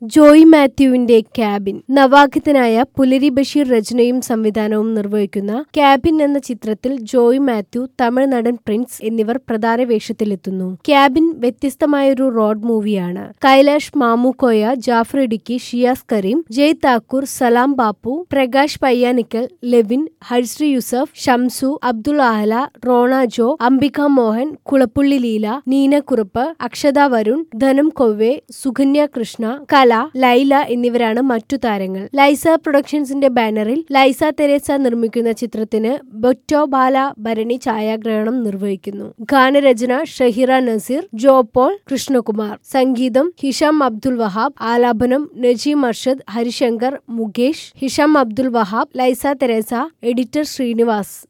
Joy മാത്യുവിന്റെ cabin നവാഗതനായ പുലരി ബഷീർ രചനയും സംവിധാനവും നിർവഹിക്കുന്ന ക്യാബിൻ എന്ന ചിത്രത്തിൽ ജോയ് മാത്യു തമിഴ് നടൻ പ്രിൻസ് എന്നിവർ പ്രധാന വേഷത്തിലെത്തുന്നു ക്യാബിൻ വ്യത്യസ്തമായൊരു റോഡ് മൂവിയാണ് കൈലാഷ് മാമുക്കോയ ജാഫർ ഇടുക്കി ഷിയാസ് കരീം ജയ് താക്കൂർ സലാം ബാപ്പു പ്രകാശ് പയ്യാനിക്കൽ ലെവിൻ ഹരിശ്രീ യൂസഫ് ഷംസു അബ്ദുൾ ആഹല റോണ ജോ അംബിക മോഹൻ കുളപ്പുള്ളി ലീല നീന കുറുപ്പ് അക്ഷത വരുൺ ധനം കൊവ്വെ സുകന്യ കൃഷ്ണ കല ലൈല എന്നിവരാണ് മറ്റു താരങ്ങൾ ലൈസ പ്രൊഡക്ഷൻസിന്റെ ബാനറിൽ ലൈസ തെരേസ നിർമ്മിക്കുന്ന ചിത്രത്തിന് ബൊറ്റോ ബാല ഭരണി ഛായാഗ്രഹണം നിർവഹിക്കുന്നു ഗാനരചന ഷഹിറ നസീർ ജോപോൾ കൃഷ്ണകുമാർ സംഗീതം ഹിഷാം അബ്ദുൽ വഹാബ് ആലാപനം നജീം അർഷദ് ഹരിശങ്കർ മുകേഷ് ഹിഷാം അബ്ദുൽ വഹാബ് ലൈസ തെരേസ എഡിറ്റർ ശ്രീനിവാസ്